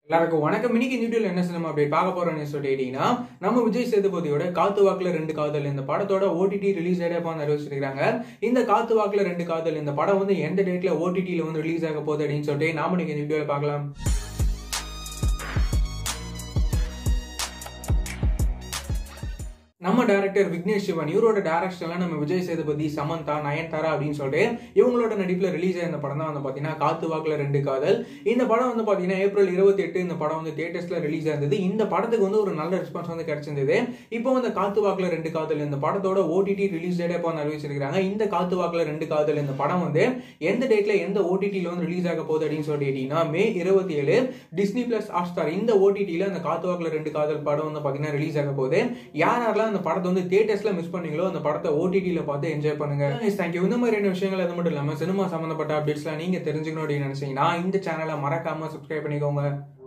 எல்லாருக்கும் வணக்கம் இன்னைக்கு இந்த வீடியோல என்ன சினிமா அப்படி பார்க்க போறோம் நியூஸ் கேட்டீங்கன்னா நம்ம விஜய் சேதுபதியோட காத்து வாக்குல ரெண்டு காதல் இந்த படத்தோட ஓடிடி ரிலீஸ் ஆயிடப்பா அறிவிச்சிருக்காங்க இந்த காத்து வாக்குல ரெண்டு காதல் இந்த படம் வந்து எந்த டேட்ல ஓடிடில வந்து ரிலீஸ் ஆக போகுது அப்படின்னு சொல்லிட்டு நாம இன்னைக்கு இந்த வீடியோல பார்க்கலாம் நம்ம டேரக்டர் விக்னேஷ் சிவன் இவரோட டேரக்ஷன்ல நம்ம விஜய் சேதுபதி சமந்தா நயன்தாரா அப்படின்னு சொல்லிட்டு இவங்களோட நடிப்புல ரிலீஸ் ஆயிருந்த படம் தான் வந்து பாத்தீங்கன்னா காத்து வாக்குல ரெண்டு காதல் இந்த படம் வந்து பாத்தீங்கன்னா ஏப்ரல் இருபத்தி எட்டு இந்த படம் வந்து தியேட்டர்ஸ்ல ரிலீஸ் ஆயிருந்தது இந்த படத்துக்கு வந்து ஒரு நல்ல ரெஸ்பான்ஸ் வந்து கிடைச்சிருந்தது இப்போ வந்து காத்து வாக்குல ரெண்டு காதல் இந்த படத்தோட ஓடிடி ரிலீஸ் டேட் இப்போ வந்து அறிவிச்சிருக்காங்க இந்த காத்து வாக்குல ரெண்டு காதல் இந்த படம் வந்து எந்த டேட்ல எந்த ஓடிடில வந்து ரிலீஸ் ஆக போகுது அப்படின்னு சொல்லிட்டு கேட்டீங்கன்னா மே இருபத்தி ஏழு டிஸ்னி பிளஸ் ஹாட் ஸ்டார் இந்த ஓடிடில அந்த காத்து வாக்குல ரெண்டு காதல் படம் வந்து பாத்தீங்கன்னா ரிலீஸ் ஆக போகுது யார் யாரெல்லாம் அந்த படத்தை வந்து தியேட்டர்ஸ்ல மிஸ் பண்ணீங்களோ அந்த படத்தை ஓடிடில பார்த்து என்ஜாய் பண்ணுங்க தேங்க்யூ இந்த மாதிரியான விஷயங்கள் அது மட்டும் இல்லாம சினிமா சம்பந்தப்பட்ட அப்டேட்ஸ்லாம் நீங்க தெரிஞ்சுக்கணும் அப்படின்னு நினைச்சீங்கன்னா இந்த சேனலை மறக்காம சப்ஸ்கிரைப் பண்ணிக்கோங்க